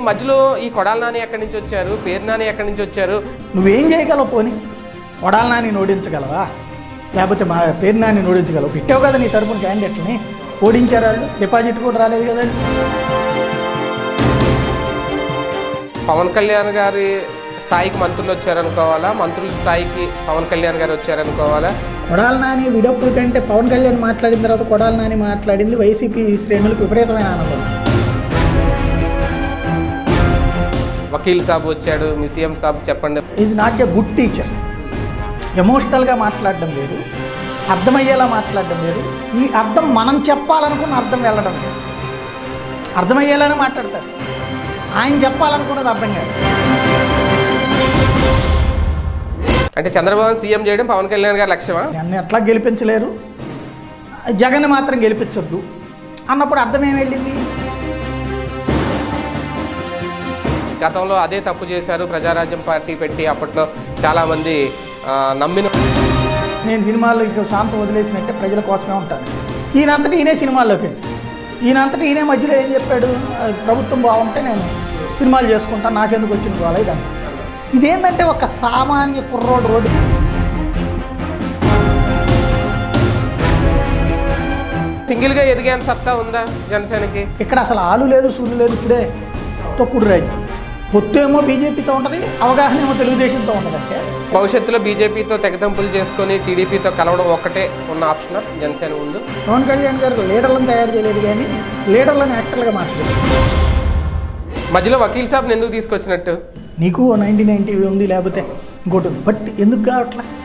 మధ్యలో ఈ కొడాల నాని ఎక్కడి నుంచి వచ్చారు పేరు నాని ఎక్కడి నుంచి వచ్చారు నువ్వేం చేయగలవు పోని కొడాల నాని ఓడించగలవా లేకపోతే మా పేరు నాని ఓడించగలవు పెట్టావు కదా నీ తరపున క్యాండిడేట్ని ఓడించారు వాళ్ళు డిపాజిట్ కూడా రాలేదు కదండి పవన్ కళ్యాణ్ గారి స్థాయికి మంత్రులు వచ్చారనుకోవాలా మంత్రుల స్థాయికి పవన్ కళ్యాణ్ గారు వచ్చారనుకోవాలా కొడాల నాని విడప్పుడు కంటే పవన్ కళ్యాణ్ మాట్లాడిన తర్వాత కొడాల నాని మాట్లాడింది వైసీపీ శ్రేణులకు విపరీతమైన ఆనందం వచ్చింది. వకీల్ సాబ్ వచ్చాడు మీ సీఎం సాబ్ చెప్పండి is not a good teacher ఎమోషనల్గా మాట్లాడడం లేదు అర్థమయ్యేలా మాట్లాడడం లేదు ఈ అర్థం మనం చెప్పాలనుకున్న అర్థం వెళ్ళడం లేదు అర్థమయ్యేలానే మాట్లాడతారు ఆయన చెప్పాలనుకున్నది అర్థం కాదు అంటే చంద్రబాబు సీఎం చేయడం పవన్ కళ్యాణ్ గారి లక్ష్యమా నన్ను ఎట్లా గెలిపించలేరు జగన్ మాత్రం గెలిపించొద్దు అన్నప్పుడు అర్థం ఏం వెళ్ళింది గతంలో అదే తప్పు చేశారు ప్రజారాజ్యం పార్టీ పెట్టి అప్పట్లో చాలామంది ఆ, నమ్మిన నేను సినిమాల్లోకి శాంతం వదిలేసినట్టే ప్రజల కోసమే ఉంటాను ఈయనంతటి ఈయనే సినిమాల్లోకి వెళ్ళి ఈయనంతటి ఈయనే మధ్యలో ఏం చెప్పాడు ఆ, ప్రభుత్వం బాగుంటే నేను సినిమాలు చేసుకుంటాను నాకెందుకు వచ్చింది గోల ఇదంతా ఇదేంటంటే ఒక సామాన్య కుర్రోడు రోడ్డు సింగిల్ గా ఎదిగేంత సత్తా ఉందా జనసేనకి ఇక్కడ అసలు ఆలు లేదు సూర్యు లేదు ఇప్పుడే తొక్కుడు రాజకీయం పొత్తేమో బీజేపీతో ఉంటుంది అవగాహన ఏమో తెలుగుదేశంతో ఉండదంటే భవిష్యత్తులో బీజేపీతో తెగతంపులు చేసుకొని టీడీపీతో కలవడం ఒక్కటే ఉన్న ఆప్షన్ జనసేన ముందు పవన్ కళ్యాణ్ గారు లీడర్లను తయారు చేయలేదు కానీ లీడర్లను యాక్టర్లుగా మార్చలేదు మధ్యలో వకీల్ సాబ్ ఎందుకు తీసుకొచ్చినట్టు నీకు నైన్టీ నైన్టీ ఉంది లేకపోతే ఇంకోటి ఉంది బట్ ఎందుకు కావట్లా